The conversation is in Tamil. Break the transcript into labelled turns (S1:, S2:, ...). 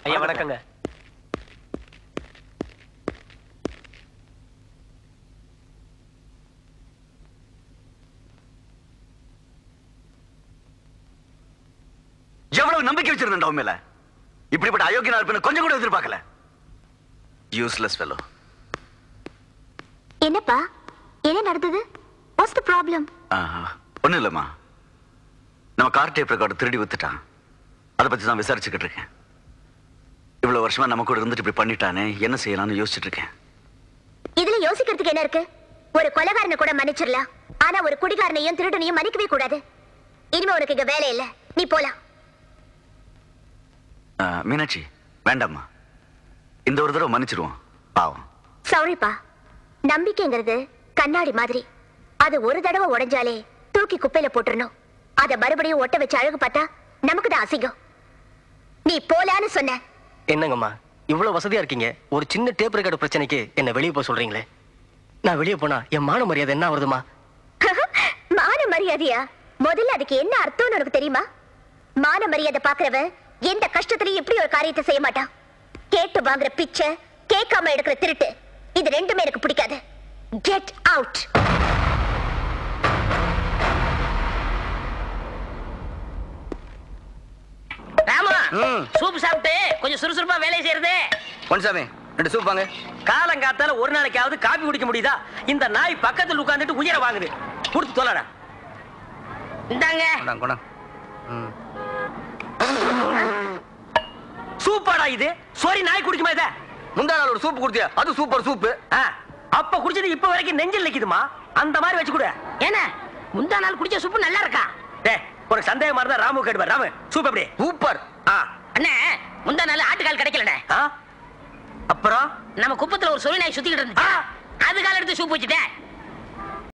S1: ஐயா வணக்கங்க
S2: எவ்வளவு நம்பிக்கை வச்சிருந்தேன் உன் மேல இப்படிப்பட்ட அயோக்கியனா இருப்பேன்னு கொஞ்சம் கூட எதிர்பார்க்கல யூஸ்லெஸ் ஃபெலோ
S3: என்னப்பா என்ன நடந்தது வாட்ஸ் த ப்ராப்ளம்
S2: ஒண்ணும் இல்லம்மா நம்ம கார் டேப் ரெக்கார்டு திருடி வித்துட்டான் அதை பத்தி தான் விசாரிச்சுக்கிட்டு இருக்கேன் இவ்வளவு வருஷமா நம்ம கூட இருந்துட்டு இப்படி பண்ணிட்டானே என்ன செய்யலாம்னு யோசிச்சுட்டு இருக்கேன்
S3: இதுல யோசிக்கிறதுக்கு என்ன இருக்கு ஒரு கொலைகாரனை கூட மன்னிச்சிடலாம் ஆனா ஒரு குடிகாரனையும் திருடனையும் மன்னிக்கவே கூடாது இனிமே உனக்கு இங்க வேலை இல்ல நீ போலாம்
S2: ஆ, மீனாட்சி வேண்டாம்மா இந்த ஒரு தடவை மன்னிச்சிருவோம் பாவம்
S3: சாரிப்பா நம்பிக்கைங்கிறது கண்ணாடி மாதிரி அது ஒரு தடவை உடைஞ்சாலே தூக்கி குப்பையில போட்டுறணும் அத மறுபடியும் ஒட்ட வச்சு அழகு பார்த்தா நமக்கு தான் அசிங்கம் நீ போலான்னு சொன்ன
S1: என்னங்கம்மா இவ்வளவு வசதியா இருக்கீங்க ஒரு சின்ன டேப் ரெக்கார்டு பிரச்சனைக்கு என்ன வெளியே போக சொல்றீங்களே நான் வெளியே போனா என் மான மரியாதை என்ன ஆகுதுமா
S3: மான மரியாதையா முதல்ல அதுக்கு என்ன அர்த்தம்னு உனக்கு தெரியுமா மான மரியாதை பாக்குறவன் எந்த கஷ்டத்திலையும் இப்படி ஒரு காரியத்தை செய்ய மாட்டான் கேட்டு வாங்குற பிச்சை கேட்காம எடுக்கிற திருட்டு இது ரெண்டுமே எனக்கு பிடிக்காது கெட் அவுட்
S4: ராமா
S1: ம்.
S4: சூப் சாப்பிட்டு கொஞ்சம் சுறுசுறுப்பா வேலை செய்யறது
S1: பொன்சாமி ரெண்டு சூப் வாங்க காலங்காத்தால ஒரு நாளைக்காவது காபி குடிக்க முடியுதா இந்த நாய் பக்கத்துல உட்கார்ந்துட்டு உயிரை வாங்குது கொடுத்து தொலைடா
S4: இந்தாங்க
S1: கொண்டாங்க கொண்டாங்க சூப்பாடா இது சோரி நாய் குடிக்குமா இத
S5: முந்தா நாள் ஒரு சூப் குடுத்தியா அது சூப்பர் சூப்
S1: ஆ, அப்ப குடிச்சது இப்ப வரைக்கும் நெஞ்சில் நிக்குதுமா அந்த மாதிரி வச்சு கொடு
S4: என்ன முந்தா நாள் குடிச்ச சூப்பு நல்லா இருக்கா
S1: டே ஒரு சந்தேகமா இருந்தா ராமு கேடுவார் ராமு சூப் எப்படி
S5: சூப்பர்
S1: ஆ
S4: அண்ணே முந்தா நாள் ஆட்டுக்கால் கிடைக்கலண்ணே
S1: ஆ? அப்புறம்
S4: நம்ம குப்பத்துல ஒரு சொல்லி நாய் சுத்திக்கிட்டு இருந்துச்சு
S1: ஆ.
S4: அது கால எடுத்து சூப் வச்சுட்டேன்